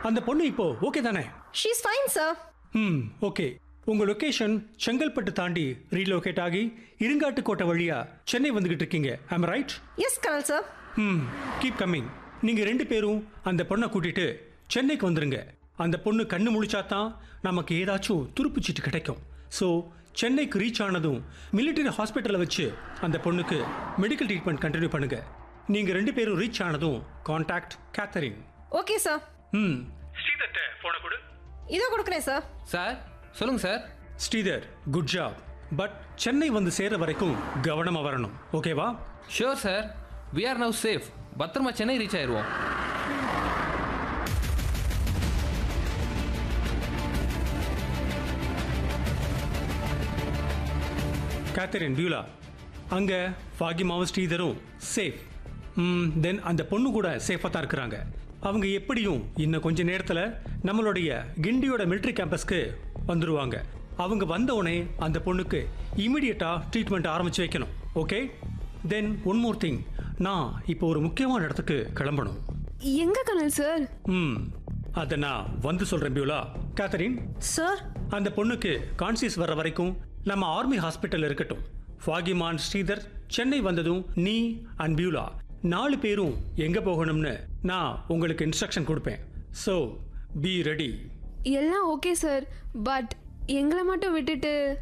அந்த பொண்ணு இப்போ ஓகே தானே ஷீஸ் ஃபைன் சார் ம் ஓகே உங்க லொகேஷன் செங்கல்பட்டு தாண்டி ரீலோகேட் ஆகி இருங்காட்டுக்கோட்டை வழியா சென்னை வந்துகிட்டு இருக்கீங்க I'm right yes colonel sir ம் கீப் கம்மிங் நீங்க ரெண்டு பேரும் அந்த பொண்ணை கூட்டிட்டு சென்னைக்கு வந்துருங்க அந்த பொண்ணு கண்ணு முழிச்சாதான் நமக்கு ஏதாச்சும் துருப்புச்சீட்டு கிடைக்கும் ஸோ சென்னைக்கு ரீச் ஆனதும் மிலிட்டரி ஹாஸ்பிட்டலில் வச்சு அந்த பொண்ணுக்கு மெடிக்கல் ட்ரீட்மெண்ட் கண்டினியூ பண்ணுங்க நீங்க ரெண்டு பேரும் ரீச் ஆனதும் காண்டாக்ட் கேத்தரின் ஓகே சார் ம் ஸ்ரீதர்ட்ட போன கொடு இதோ கொடுக்குறேன் சார் சார் சொல்லுங்க sir Sridhar good job but Chennai வந்து சேர வரைக்கும் கவனமா வரணும் ஓகேவா sure sir we are now safe பத்திரமா சென்னை ரீச் ஆயிடுவோம் கேத்தரின் பியூலா அங்க ஃபாகிமாவும் ஸ்ரீதரும் சேஃப் தென் அந்த பொண்ணு கூட சேஃபாக தான் இருக்கிறாங்க அவங்க எப்படியும் இன்னும் கொஞ்ச நேரத்தில் நம்மளுடைய கிண்டியோட மிலிட்ரி கேம்பஸ்க்கு வந்துருவாங்க அவங்க வந்த உடனே அந்த பொண்ணுக்கு இமிடியட்டாக ட்ரீட்மெண்ட் ஆரம்பிச்சு வைக்கணும் okay then one more thing நான் இப்போ ஒரு முக்கியமான இடத்துக்கு கிளம்பணும் எங்க கனல் சார் ம் அதை நான் வந்து சொல்கிறேன் பியூலா கேத்தரின் சார் அந்த பொண்ணுக்கு கான்சியஸ் வர்ற வரைக்கும் நம்ம ஆர்மி ஹாஸ்பிட்டல் இருக்கட்டும் ஃபாகிமான் ஸ்ரீதர் சென்னை வந்ததும் நீ அண்ட் பியூலா நாலு பேரும் எங்க போகணும்னு நான் உங்களுக்கு இன்ஸ்ட்ரக்ஷன் கொடுப்பேன் ஸோ பி ரெடி எல்லாம் ஓகே சார் பட் எங்களை மட்டும் விட்டுட்டு